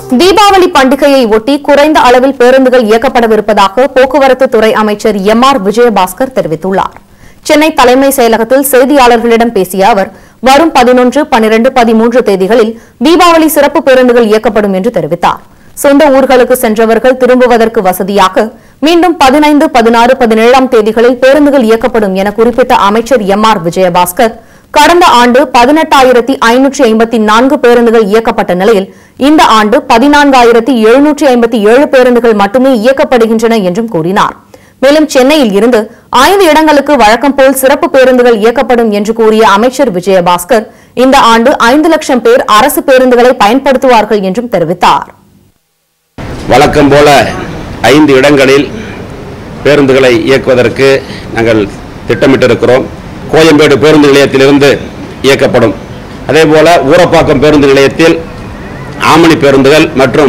தீபாவளி பண்டிகையை ஒட்டி குறைந்த அளவில் பேருந்துகள் இயக்கப்படவிருப்பதாக போக்குவரத்து துறை அமைச்சர் எம் ஆர் விஜயபாஸ்கர் தெரிவித்துள்ளார் சென்னை தலைமை செயலகத்தில் செய்தியாளர்களிடம் பேசிய அவர் வரும் பதினொன்று பனிரெண்டு பதிமூன்று தேதிகளில் தீபாவளி சிறப்பு பேருந்துகள் இயக்கப்படும் என்று தெரிவித்தார் சொந்த ஊர்களுக்கு சென்றவர்கள் திரும்புவதற்கு வசதியாக மீண்டும் பதினைந்து பதினாறு பதினேழாம் தேதிகளில் பேருந்துகள் இயக்கப்படும் என குறிப்பிட்ட அமைச்சர் எம் ஆர் விஜயபாஸ்கர் கடந்த ஆண்டு பதினெட்டாயிரத்தி ஐநூற்றி ஐம்பத்தி நான்கு பேருந்துகள் இயக்கப்பட்ட நிலையில் இந்த ஆண்டு பதினான்காயிரத்தி எழுநூற்றி ஐம்பத்தி ஏழு பேருந்துகள் மட்டுமே இயக்கப்படுகின்றன என்றும் கூறினார் மேலும் சென்னையில் இருந்து ஐந்து இடங்களுக்கு வழக்கம் போல் சிறப்பு பேருந்துகள் இயக்கப்படும் என்று கூறிய அமைச்சர் விஜயபாஸ்கர் இந்த ஆண்டு ஐந்து லட்சம் பேர் அரசு பேருந்துகளை பயன்படுத்துவார்கள் என்றும் தெரிவித்தார் வழக்கம் போல ஐந்து இடங்களில் பேருந்துகளை இயக்குவதற்கு நாங்கள் திட்டமிட்டிருக்கிறோம் கோயம்பேடு பேருந்து நிலையத்திலிருந்து இயக்கப்படும் அதேபோல ஊரப்பாக்கம் பேருந்து நிலையத்தில் ஆமணி பேருந்துகள் மற்றும்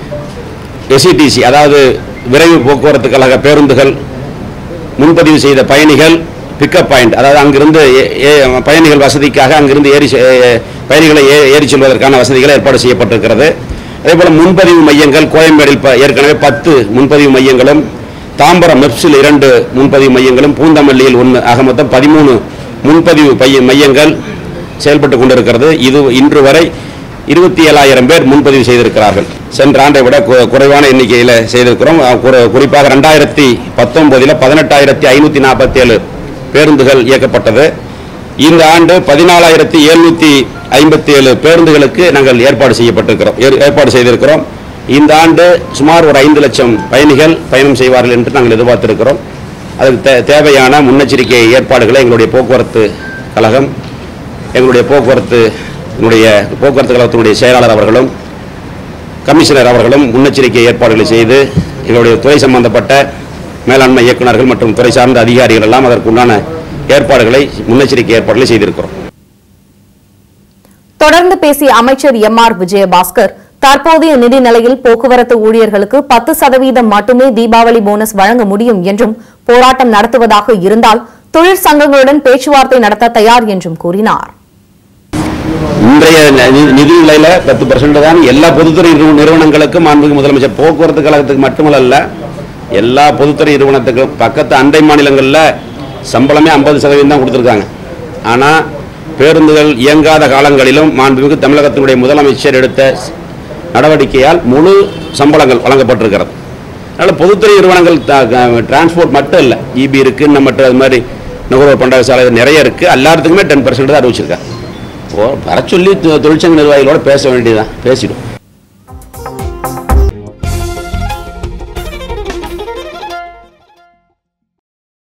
எஸ்இடிசி அதாவது விரைவு போக்குவரத்து கழக பேருந்துகள் முன்பதிவு செய்த பயணிகள் பிக்கப் பாயிண்ட் அதாவது அங்கிருந்து ஏ- ஏ- பயணிகள் வசதிக்காக அங்கிருந்து ஏறி செ- ஏ- பயணிகளை ஏ- ஏறி செல்வதற்கான வசதிகள் ஏற்பாடு செய்யப்பட்டிருக்கிறது அதேபோல முன்பதிவு மையங்கள் கோயம்பேடில் ப- ஏற்கனவே பத்து முன்பதிவு மையங்களும் தாம்பரம் மெப்ஸில் இரண்டு முன்பதிவு மையங்களும் பூந்தமல்லியில் ஒன்று ஆக மொத்தம் பதிமூணு முன்பதிவு பைய மையங்கள் செயல்பட்டு கொண்டிருக்கிறது இது இன்று வரை இருபத்தி ஏழாயிரம் பேர் முன்பதிவு செய்திருக்கிறார்கள் சென்ற ஆண்டை விட கு- குறைவான எண்ணிக்கையில் செய்திருக்கிறோம் அஹ் குறி- குறிப்பாக ரெண்டாயிரத்தி பத்தொன்பதில் பதினெட்டாயிரத்தி ஐநூற்றி நாற்பத்தேழு பேருந்துகள் இயக்கப்பட்டது இந்த ஆண்டு பதினாலாயிரத்தி எழுநூற்றி ஐம்பத்தி ஏழு பேருந்துகளுக்கு நாங்கள் ஏற்பாடு செய்யப்பட்டிருக்கிறோம் ஏற்- ஏற்பாடு செய்திருக்கிறோம் இந்த ஆண்டு சுமார் ஒரு ஐந்து லட்சம் பயணிகள் பயணம் செய்வார்கள் என்று நாங்கள் எதிர்பார்த்திருக்கிறோம் அதுக்கு தே- தேவையான முன்னெச்சரிக்கை ஏற்பாடுகளை எங்களுடைய போக்குவரத்து கழகம் எங்களுடைய போக்குவரத்து என்னுடைய போக்குவரத்து கழகத்தினுடைய செயலாளர் அவர்களும் கமிஷனர் அவர்களும் முன்னெச்சரிக்கை ஏற்பாடுகளை செய்து எங்களுடைய துறை சம்பந்தப்பட்ட மேலாண்மை இயக்குநர்கள் மற்றும் துறை சார்ந்த அதிகாரிகள் எல்லாம் அதற்குண்டான ஏற்பாடுகளை முன்னெச்சரிக்கை ஏற்பாடுகளை செய்திருக்கிறோம் தொடர்ந்து பேசிய அமைச்சர் எம் ஆர் விஜயபாஸ்கர் தற்போதைய நிதி நிலையில் போக்குவரத்து ஊழியர்களுக்கு பத்து சதவீதம் மட்டுமே தீபாவளி போனஸ் வழங்க முடியும் என்றும் போராட்டம் நடத்துவதாக இருந்தால் தொழிற்சங்கங்களுடன் பேச்சுவார்த்தை நடத்த தயார் என்றும் கூறினார் இன்றைய நி- நிதி நிலையில பத்து பர்சன்ட் தான் எல்லா பொதுத்துறை நிறுவ- நிறுவனங்களுக்கும் மாண்புமிகு முதலமைச்சர் போக்குவரத்து கழகத்துக்கு மட்டுமல்ல எல்லா பொதுத்துறை நிறுவனத்துக்கும் பக்கத்து அண்டை மாநிலங்களில் சம்பளமே ஐம்பது சதவீதம் தான் கொடுத்துருக்காங்க ஆனால் பேருந்துகள் இயங்காத காலங்களிலும் மாண்புமிகு தமிழகத்தினுடைய முதலமைச்சர் எடுத்த ஸ்- நடவடிக்கையால் முழு சம்பளங்கள் வழங்கப்பட்டிருக்கிறது அதனால் பொதுத்துறை நிறுவனங்கள் டிரான்ஸ்போர்ட் மட்டும் இல்லை இபி இருக்குது நம்ம அது மாதிரி நுகர்வோர் பண்டக சாலை இது நிறைய இருக்குது எல்லாத்துக்குமே டென் பர்சன்ட் தான் அறிவிச்சிருக்காங்க ஓ வர சொல்லி தொ- தொழிற்சங்க நிர்வாகிகளோட பேச வேண்டியதுதான் பேசிடும்